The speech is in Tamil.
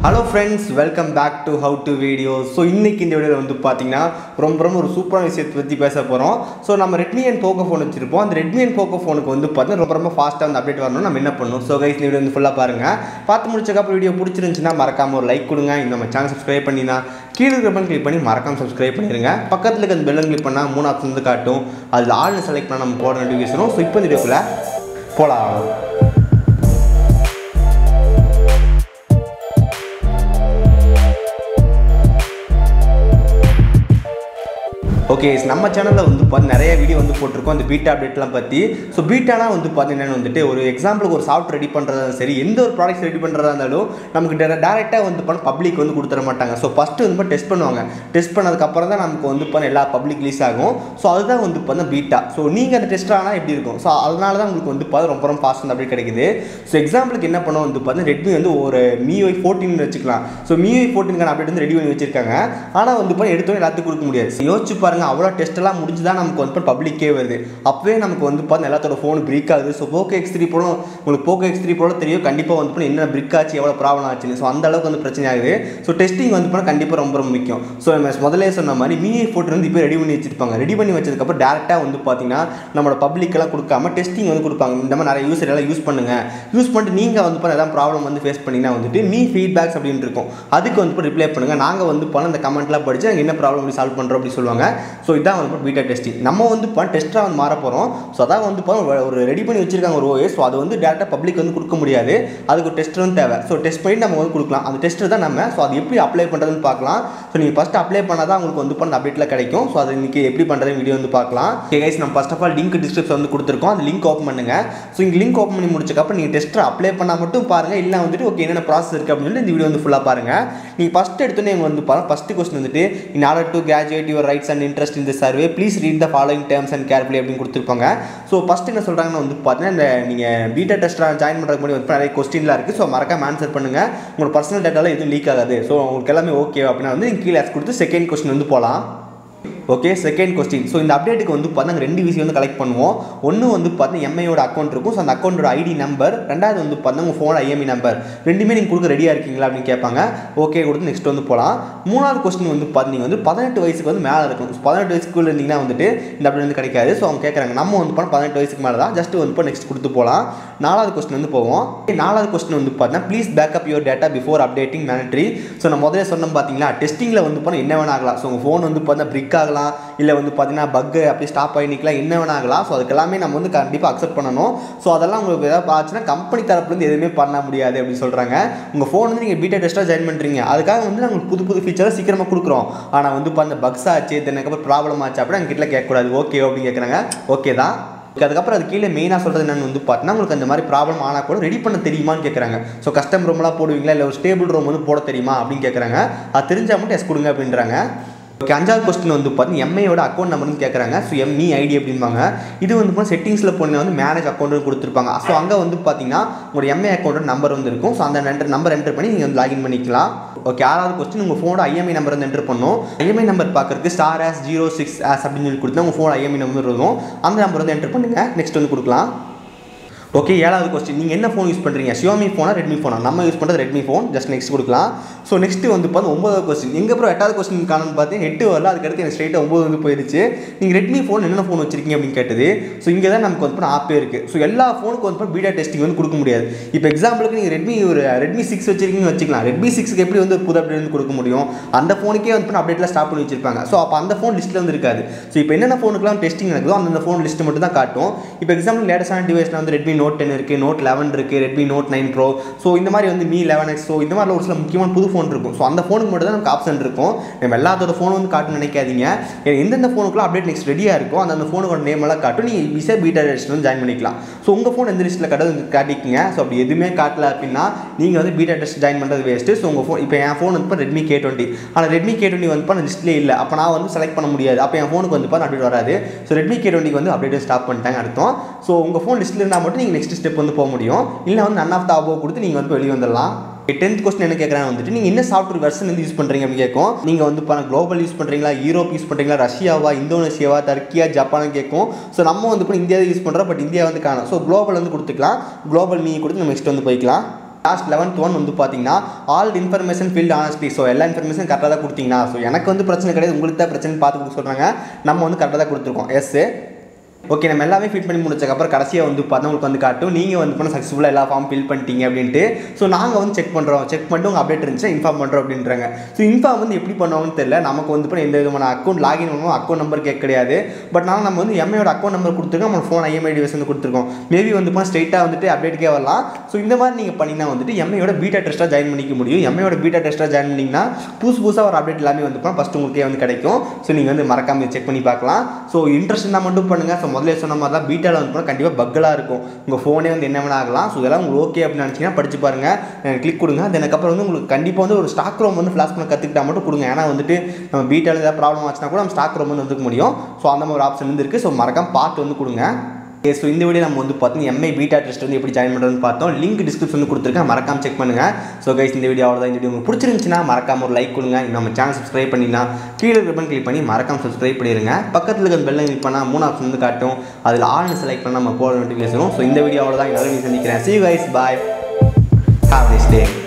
hello friends welcome back to how to video so இன்னைக்கு இந்த வீடியோவில் வந்து பார்த்தீங்கன்னா ரொம்ப ரொம்ப ஒரு சூப்பரான விஷயத்தை பற்றி பேச போகிறோம் ஸோ நம்ம ரெட்மி அண்ட் போக்கோ ஃபோன் வச்சிருப்போம் அந்த ரெட்மி அண்ட் போக்கோ ஃபோனுக்கு வந்து பார்த்தீங்கன்னா ரொம்ப ரொம்ப ஃபாஸ்ட்டாக வந்து அப்டேட் வரணும் நம்ம என்ன பண்ணணும் ஸோ கைஸ் இந்த வீடியோ வந்து ஃபுல்லாக பாருங்கள் பார்த்து முடிச்சக்கப்புறம் வீடியோ பிடிச்சிருந்துச்சுன்னா மறக்காம ஒரு லைக் கொடுங்க இந்த நம்ம சேனல் சப்ஸ்கிரைப் பண்ணினா கீழே இருக்கிற பட்டன் கிளிக் பண்ணி மறக்காம சப்ஸ்கிரைப் பண்ணிடுங்க பக்கத்தில் இருக்க அந்த பெல்லும் கிளிக் பண்ணால் மூணு ஆப்ஷன் வந்து காட்டும் அதில் ஆள்னு செலக்ட் பண்ணால் நம்ம போட நோட்டிஃபிகேஷனும் ஸோ இப்போ இந்த வீடியோக்குள்ள போகலாம் ஓகே நம்ம சேனலில் வந்து பார்த்து நிறைய வீடியோ வந்து போட்டிருக்கோம் அந்த பீட்டா அப்டேட்லாம் பற்றி ஸோ பீட்டானா வந்து பார்த்தீங்கன்னா வந்துட்டு ஒரு எக்ஸாம்பிளுக்கு ஒரு சாஃப்ட்வேர் ரெடி பண்ணுறதா சரி எந்த ஒரு ப்ராடக்ட்ஸ் ரெடி பண்ணுறதா இருந்தாலும் நமக்கு டேரெக்டாக வந்து பண்ண பப்ளிக் வந்து கொடுத்துட மாட்டாங்க ஸோ ஃபஸ்ட்டு வந்து டெஸ்ட் பண்ணுவாங்க டெஸ்ட் பண்ணதுக்கப்புறம் தான் நமக்கு வந்து பண்ண எல்லா பப்ளிக் ரிலீஸ் ஆகும் ஸோ அதுதான் வந்து பண்ண பீட்டா ஸோ நீங்கள் அந்த டெஸ்ட் ஆனால் எப்படி இருக்கும் ஸோ அதனால தான் உங்களுக்கு வந்து பார்த்து ரொம்ப ரொம்ப ஃபாஸ்ட் அப்படி கிடைக்குது ஸோ எக்ஸாம்பிளுக்கு என்ன பண்ணோம் வந்து பார்த்தீங்கன்னா ரெட்மி வந்து ஒரு மியூஐ ஃபோர்டீன் வச்சுக்கலாம் ஸோ மியூஐ ஃபோர்டீனுக்கான அப்டேட் வந்து ரெடி பண்ணி வச்சிருக்காங்க ஆனால் வந்து பண்ணி எடுத்தோன்னே எல்லாத்துக்கும் கொடுக்க முடியாது So, யோசிச்சு பாருங்க அவ்வளோ டெஸ்ட் எல்லாம் முடிஞ்சு தான் நமக்கு வந்து பப்ளிக்கே வருது அப்பவே நமக்கு வந்து பார்த்தா எல்லாத்தோட ஃபோன் பிரேக் ஆகுது so Poco X three pro உங்களுக்கு போக்கோ எக்ஸ் த்ரீ ப்ரோ தெரியும் கண்டிப்பாக வந்து பண்ணி என்ன பிரிக் ஆச்சு எவ்வளோ ப்ராப்ளம் ஆச்சுன்னு ஸோ அந்த அளவுக்கு வந்து பிரச்சனை ஆகுது ஸோ டெஸ்டிங் வந்து பண்ணால் கண்டிப்பாக ரொம்ப ரொம்ப முக்கியம் ஸோ நம்ம முதல்ல சொன்ன மாதிரி மினி ஃபோட்டோ வந்து இப்போ ரெடி பண்ணி வச்சிருப்பாங்க ரெடி பண்ணி வச்சதுக்கப்புறம் டேரெக்டாக வந்து பார்த்தீங்கன்னா நம்மளோட பப்ளிக்கெல்லாம் கொடுக்காம டெஸ்டிங் வந்து கொடுப்பாங்க இந்த மாதிரி நிறைய யூஸர் எல்லாம் யூஸ் பண்ணுங்க யூஸ் பண்ணிட்டு நீங்கள் வந்து பண்ண ஏதாவது ப்ராப்ளம் வந்து ஃபேஸ் பண்ணிங்கன்னா வந்துட்டு மீ ஃபீட்பேக்ஸ் அப்படின்னு இருக்கும் அதுக்கு வந்து ரிப்ளை பண்ணுங்க நாங்கள் வந்து பண்ண அந்த கமெண்ட்லாம் படிச்சு நாங்கள் என்ன ப்ராப்ளம் எப்படி சால்வ் பண்ணுறோம் அப்படி சொல்லுவாங்க ஸோ இதான் வந்து பீட்டா டெஸ்டிங் நம்ம வந்து பண்ண டெஸ்ட்டாக வந்து மாற போகிறோம் ஸோ அதான் வந்து பண்ண ஒரு ரெடி பண்ணி வச்சிருக்காங்க ஒரு ஓஎஸ் ஸோ அது வந்து டேரெக்டாக பப்ளிக் வந்து கொடுக்க முடியாது அதுக்கு ஒரு டெஸ்டர் வந்து தேவை ஸோ டெஸ்ட் பண்ணி நம்ம வந்து கொடுக்கலாம் அந்த டெஸ்ட்டர் தான் நம்ம ஸோ அது எப்படி அப்ளை பண்ணுறதுன்னு பார்க்கலாம் ஸோ நீங்கள் ஃபஸ்ட் அப்ளை பண்ணால் தான் உங்களுக்கு வந்து பண்ண அப்டேட்டில் கிடைக்கும் ஸோ அது இன்னைக்கு எப்படி பண்ணுறது வீடியோ வந்து பார்க்கலாம் ஓகே கைஸ் நம்ம first of all link description வந்து கொடுத்துருக்கோம் அந்த லிங்க் ஓப்பன் பண்ணுங்க ஸோ இங்கே லிங்க் ஓப்பன் பண்ணி முடிச்சக்கப்புறம் நீங்கள் டெஸ்ட்டர் அப்ளை பண்ணால் மட்டும் பாருங்கள் இல்லை வந்துட்டு ஓகே என்னென்ன ப்ராசஸ் இருக்குது அப்படின்னு சொல்லி இந்த வீடியோ வந்து ஃபுல்லாக பாருங்கள் நீங்கள் ஃபஸ்ட் எடுத்தோன்னே இவங்க வந்து பாருங்கள் ஃபஸ்ட்டு கொஸ்டின் வந்துட்டு in order to graduate your rights and interest இந்த survey please read the following terms and carefully அப்படின்னு கொடுத்துருப்பாங்க ஸோ ஃபஸ்ட் என்ன சொல்கிறாங்கன்னு வந்து பார்த்தீங்கன்னா இந்த நீங்கள் பீட்டா டெஸ்ட்டாக ஜாயின் பண்ணுறதுக்கு முன்னாடி வந்து நிறைய கொஸ்டின்லாம் இருக்குது ஸோ மறக்காம ஆன்சர் பண்ணுங்கள் உங்களோட பர்சனல் டேட்டாலாம் எதுவும் லீக் ஆகாது ஸோ உங்களுக்கு எல்லாமே ஓகே அப்படின்னா வந்து நீங்கள் கீழே கொடுத்து செகண்ட் கொஸ்டின் வந்து போகலாம் ஓகே செகண்ட் கொஸ்டின் ஸோ இந்த அப்டேட்டுக்கு வந்து பார்த்தா ரெண்டு விஷயம் வந்து கலெக்ட் பண்ணுவோம் ஒன்று வந்து பார்த்தீங்கன்னா எம்ஐயோட அக்கௌண்ட் இருக்கும் ஸோ அந்த அக்கௌண்ட்டோட ஐடி நம்பர் ரெண்டாவது வந்து பார்த்தா உங்கள் ஃபோன் ஐஎம்இ நம்பர் ரெண்டுமே நீங்கள் கொடுக்க ரெடியாக இருக்கீங்களா அப்படின்னு கேட்பாங்க ஓகே கொடுத்து நெக்ஸ்ட் வந்து போகலாம் மூணாவது கொஸ்டின் வந்து பார்த்தீங்க வந்து பதினெட்டு வயசுக்கு வந்து மேலே இருக்கும் ஸோ பதினெட்டு வயசுக்குள்ள இருந்தீங்கன்னா வந்துட்டு இந்த அப்டேட் வந்து கிடைக்காது ஸோ அவங்க கேட்குறாங்க நம்ம வந்து பண்ண பதினெட்டு வயசுக்கு மேலே தான் ஜஸ்ட் வந்து இப்போ நெக்ஸ்ட் கொடுத்து போகலாம் நாலாவது கொஸ்டின் வந்து போவோம் நாலாவது கொஸ்டின் வந்து பார்த்தீங்கன்னா please backup your data before updating mandatory so நான் முதல்ல சொன்னோம் பார்த்தீங்களா டெஸ்டிங்கில் வந்து பண்ண என்ன வேணா ஆகலாம் ஸோ உங்கள் ஃபோன் வந்து பார்த்தா பிரிக் ஆகலாம் இல்லை வந்து பார்த்தீங்கன்னா பக்கு அப்படி ஸ்டாப் ஆகி நிற்கலாம் என்ன வேணா ஆகலாம் ஸோ அதுக்கு எல்லாமே நம்ம வந்து கண்டிப்பாக அக்செப்ட் பண்ணணும் ஸோ அதெல்லாம் உங்களுக்கு ஏதாவது ஆச்சுன்னா கம்பெனி தரப்புலேருந்து எதுவுமே பண்ண முடியாது அப்படின்னு சொல்கிறாங்க உங்கள் ஃபோன் வந்து நீங்கள் பீட்டா டெஸ்ட்டாக ஜாயின் பண்ணுறீங்க அதுக்காக வந்து நாங்கள் புது புது ஃபீச்சரை சீக்கிரமாக கொடுக்குறோம் ஆனால் வந்து இப்போ அந்த பக்ஸ் ஆச்சு தென்னக்கப்புறம் ப்ராப்ளம் ஆச்சு அப்படின்னா எங்கள் கிட்ட கேட்கக்கூடாது ஓகே அப்படின்னு கேட்குறாங்க ஓகே தான் Okay, அதுக்கப்புறம் அது கீழே மெயினாக சொல்கிறது என்னன்னு வந்து பார்த்தீங்கன்னா உங்களுக்கு அந்த மாதிரி ப்ராப்ளம் ஆனால் கூட ரெடி பண்ண தெரியுமான்னு கேட்குறாங்க ஸோ கஸ்டம் ரூம்லாம் போடுவீங்களா இல்லை ஒரு ஸ்டேபிள் ரூம் வந்து போட தெரியுமா அப்படின்னு கேட்குறாங்க அது தெரிஞ்சால் மட்டும் எஸ் கொடுங்க அப்படின்றாங்க ஓகே அஞ்சாவது கொஸ்டின் வந்து பார்த்தீங்கன்னா எம்ஐயோட அக்கௌண்ட் நம்பர்னு கேட்குறாங்க ஸோ எம்இ ஐடி அப்படிம்பாங்க இது வந்து பார்த்தீங்கன்னா செட்டிங்ஸில் போனீங்கன்னா வந்து மேனேஜ் அக்கௌண்ட் கொடுத்துருப்பாங்க ஸோ அங்கே வந்து பார்த்தீங்கன்னா உங்களோட எம்ஐ அக்கௌண்ட் நம்பர் வந்து இருக்கும் ஸோ அந்த நம்பர் என்டர் பண்ணி நீங்கள் வந்து லாகின் பண்ணிக்கலாம் ஓகே ஆறாவது கொஸ்டின் உங்கள் ஃபோனோட ஐஎம்ஐ நம்பர் வந்து என்டர் பண்ணும் ஐஎம்ஐ நம்பர் பார்க்குறதுக்கு star hash zero six hash அப்படின்னு சொல்லி கொடுத்தா உங்கள் ஃபோன் ஐஎம்ஐ நம்பர் இருக்கும் அந்த நம்பர் வந்து என்டர் பண்ணுங்கள் நெக்ஸ்ட் வந்து கொடுக்கலாம் ஓகே ஏழாவது கொஸ்டின் நீங்கள் என்ன ஃபோன் யூஸ் பண்ணுறீங்க ஷியோமி ஃபோனா ரெட்மி ஃபோனா நம்ம யூஸ் பண்ணுறது ரெட்மி ஃபோன் ஜஸ்ட் நெக்ஸ்ட் கொடுக்கலாம் ஸோ நெக்ஸ்ட் வந்து பார்த்து ஒன்பதாவது கொஸ்டின் எங்கே அப்புறம் எட்டாவது கொஸ்டின் காணும்னு பார்த்து எட்டு வரல அதுக்கடுத்து எனக்கு ஸ்ட்ரைட்டாக ஒம்பது வந்து போயிருச்சு நீங்கள் ரெட்மி ஃபோன் என்னென்ன ஃபோன் வச்சிருக்கீங்க அப்படின்னு கேட்டது ஸோ இங்கே தான் நமக்கு வந்து ஆப்பே இருக்குது ஸோ எல்லா ஃபோனுக்கு வந்து பீடா டெஸ்டிங் வந்து கொடுக்க முடியாது இப்போ எக்ஸாம்பிளுக்கு நீங்கள் ரெட்மி ஒரு ரெட்மி சிக்ஸ் வச்சிருக்கீங்கன்னு வச்சுக்கலாம் ரெட்மி சிக்ஸ்க்கு எப்படி வந்து புது அப்டேட் வந்து கொடுக்க முடியும் அந்த ஃபோனுக்கே வந்து அப்டேட்லாம் ஸ்டாப் பண்ணி வச்சிருப்பாங்க ஸோ அப்போ அந்த ஃபோன் லிஸ்ட்டில் வந்து இருக்காது ஸோ இப்போ என்னென்ன ஃபோனுக்குலாம் டெஸ்டிங் நடக்குதோ அந்த ஃபோன் லிஸ்ட் மட்டும் தான் காட்டும் இப்போ எக்ஸாம்பிள் லேட்டஸ்டான டிவைஸில் வந்து ரெட்மி நோட் டென் இருக்குது நோட் லெவன் இருக்குது Redmi Note nine pro so இந்த மாதிரி வந்து மீ லெவன் எக்ஸ் ஸோ இந்த மாதிரி ஒரு சில முக்கியமான புது ஃபோன் இருக்கும் ஸோ அந்த ஃபோனுக்கு மட்டும் தான் நமக்கு ஆப்ஷன் இருக்கும் நம்ம எல்லாத்தோட ஃபோன் வந்து காட்டுன்னு நினைக்காதீங்க ஏன்னா எந்தெந்த ஃபோனுக்குலாம் அப்டேட் நெக்ஸ்ட் ரெடியாக இருக்கும் அந்த ஃபோனுக்கோட நேம் எல்லாம் காட்டும் நீங்கள் விசா பீட்டா லிஸ்ட் வந்து ஜாயின் பண்ணிக்கலாம் ஸோ உங்கள் ஃபோன் எந்த லிஸ்ட்டில் காட்டுறது காட்டிக்கிங்க ஸோ அப்படி எதுவுமே காட்டல அப்படின்னா நீங்கள் வந்து பீட்டா டெஸ்ட் ஜாயின் பண்ணுறது வேஸ்ட்டு ஸோ உங்கள் ஃபோன் இப்போ என் ஃபோன் வந்து இப்போ ரெட்மி கே டுவெண்ட்டி ஆனால் ரெட்மி கே டுவெண்ட்டி வந்து இப்போ லிஸ்ட்லேயே இல்லை அப்போ நான் வந்து செலக்ட் பண்ண முடியாது அப்போ என் ஃபோனுக்கு வந்து பார்த்தா அப்டேட் வராது ஸோ ரெட்மி கே டுவெண்ட்டிக்கு வந்து அப்டேட் ஸ்டாப் பண்ணிட்டாங்க அர்த்தம் ஸோ உங்கள் ஃபோன் லிஸ்ட்டில் இருந்தால் மட்டும் நீங்கள் நெக்ஸ்ட் ஸ்டெப் வந்து போக முடியும் இல்லை வந்து நன் ஆஃப் த அபோவ் கொடுத்து நீங்கள் வந்து வெளியே வந்துடலாம் டென்த் கொஸ்டின் என்ன கேட்குறாங்க வந்துட்டு நீங்கள் என்ன சாஃப்ட்வேர் வெர்ஷன் வந்து யூஸ் பண்ணுறீங்க அப்படின்னு கேட்கும் நீங்கள் வந்து இப்போ குளோபல் யூஸ் பண்ணுறீங்களா யூரோப் யூஸ் பண்ணுறீங்களா ரஷ்யாவா இந்தோனேஷியாவா டர்க்கியா ஜப்பான் கேட்கும் ஸோ நம்ம வந்து இப்போ இந்தியாவை யூஸ் பண்ணுறோம் பட் இந்தியா வந்து காணும் ஸோ குளோபல் வந்து கொடுத்துக்கலாம் குளோபல் மீ கொடுத்து நம்ம நெக்ஸ்ட் வந்து போய்க்கலாம் லாஸ்ட் லெவன்த் ஒன் வந்து பார்த்தீங்கன்னா all information field honesty so எல்லா இன்ஃபர்மேஷன் கரெக்டாக தான் கொடுத்தீங்கன்னா ஸோ எனக்கு வந்து பிரச்சனை கிடையாது உங்களுக்கு தான் பிரச்சனை பார்த்து கொடுக்க சொல்கிறாங்க நம்ம வந்து கரெக்டாக தான் கொடுத்துருக்கோம் எஸ் ஓகே நம்ம எல்லாமே ஃபில் பண்ணி முடிச்சக்கப்புறம் கடைசியாக வந்து பார்த்தா உங்களுக்கு வந்து காட்டும் நீங்கள் வந்து பண்ண சக்ஸஸ்ஃபுல்லாக எல்லா ஃபார்ம் ஃபில் பண்ணிட்டீங்க அப்படின்ட்டு ஸோ நாங்கள் வந்து செக் பண்ணுறோம் செக் பண்ணிட்டு உங்கள் அப்டேட் இருந்துச்சு இன்ஃபார்ம் பண்ணுறோம் அப்படின்றாங்க ஸோ இன்ஃபார்ம் வந்து எப்படி பண்ணுவாங்கன்னு தெரியல நமக்கு வந்து பண்ண எந்த விதமான அக்கௌண்ட் லாகின் பண்ணுவோம் அக்கௌண்ட் நம்பர் கேட்க கிடையாது பட் நாங்கள் நம்ம வந்து எம்ஐயோட அக்கௌண்ட் நம்பர் கொடுத்துருக்கோம் நம்ம ஃபோன் ஐஎம்ஐ டிவைஸ் வந்து கொடுத்துருக்கோம் மேபி வந்து பண்ண ஸ்ட்ரெயிட்டாக வந்துட்டு அப்டேட்டுக்கே வரலாம் ஸோ இந்த மாதிரி நீங்கள் பண்ணிங்கன்னா வந்துட்டு எம்ஐயோட பீட்டா டெஸ்ட்டாக ஜாயின் பண்ணிக்க முடியும் எம்ஐயோட பீட்டா டெஸ்ட்டாக ஜாயின் பண்ணிங்கன்னா புதுசு புதுசாக ஒரு அப்டேட் எல்லாமே வந்து பண்ணால் ஃபஸ்ட்டு உங்களுக்கே வந்து கிடைக்கும் ஸோ நீங்கள் வந்து மறக்காம செக் பண்ணி பார்க்கலாம் ஸோ இன்ட்ரெஸ்ட் இருந்தால் மட்டும் பண்ணுங்கள் ஸோ முதல்ல சொன்ன மாதிரி தான் பீட்டாவில் வந்து போனால் கண்டிப்பாக பக்கலாக இருக்கும் உங்கள் ஃபோனே வந்து என்ன வேணா ஆகலாம் ஸோ இதெல்லாம் உங்களுக்கு ஓகே அப்படின்னு நினச்சிங்கன்னா படிச்சு பாருங்கள் கிளிக் கொடுங்க அதுக்கப்புறம் வந்து உங்களுக்கு கண்டிப்பாக வந்து ஒரு ஸ்டாக் ரோம் வந்து ஃப்ளாஷ் பண்ண கற்றுக்கிட்டா மட்டும் கொடுங்க ஏன்னா வந்துட்டு நம்ம பீட்டாவில் ஏதாவது ப்ராப்ளம் ஆச்சுன்னா கூட நம்ம ஸ்டாக் ரோம் வந்து வந்துக்க முடியும் ஸோ அந்த மாதிரி ஒரு ஆப்ஷன் வந்து இருக்குது ஸோ மறக்காம பார்த்து வந்து கொடுங்க ஸோ இந்த வீடியோ நம்ம வந்து பார்த்தீங்கன்னா எம்ஐ பீட்டா டெஸ்ட் வந்து எப்படி ஜாயின் பண்ணுறதுன்னு பார்த்தோம் லிங்க் டிஸ்கிரிப்ஷன் வந்து கொடுத்துருக்கேன் மறக்காம செக் பண்ணுங்கள் ஸோ கைஸ் இந்த வீடியோ அவ்வளோதான் இந்த வீடியோ உங்களுக்கு பிடிச்சிருந்துச்சுன்னா மறக்காம ஒரு லைக் கொடுங்க நம்ம சேனல் சப்ஸ்கிரைப் பண்ணிங்கன்னா கீழே ரிப்பன் கிளிக் பண்ணி மறக்காம சப்ஸ்கிரைப் பண்ணிடுங்க பக்கத்தில் இருக்க பெல்லை கிளிக் பண்ணால் மூணு ஆப்ஷன் வந்து காட்டும் அதில் ஆல்னு செலக்ட் பண்ணால் நம்ம போட நோட்டிஃபிகேஷனும் ஸோ இந்த வீடியோ அவ்வளோதான் நல்ல சந்திக்கிறேன் see guys bye have this day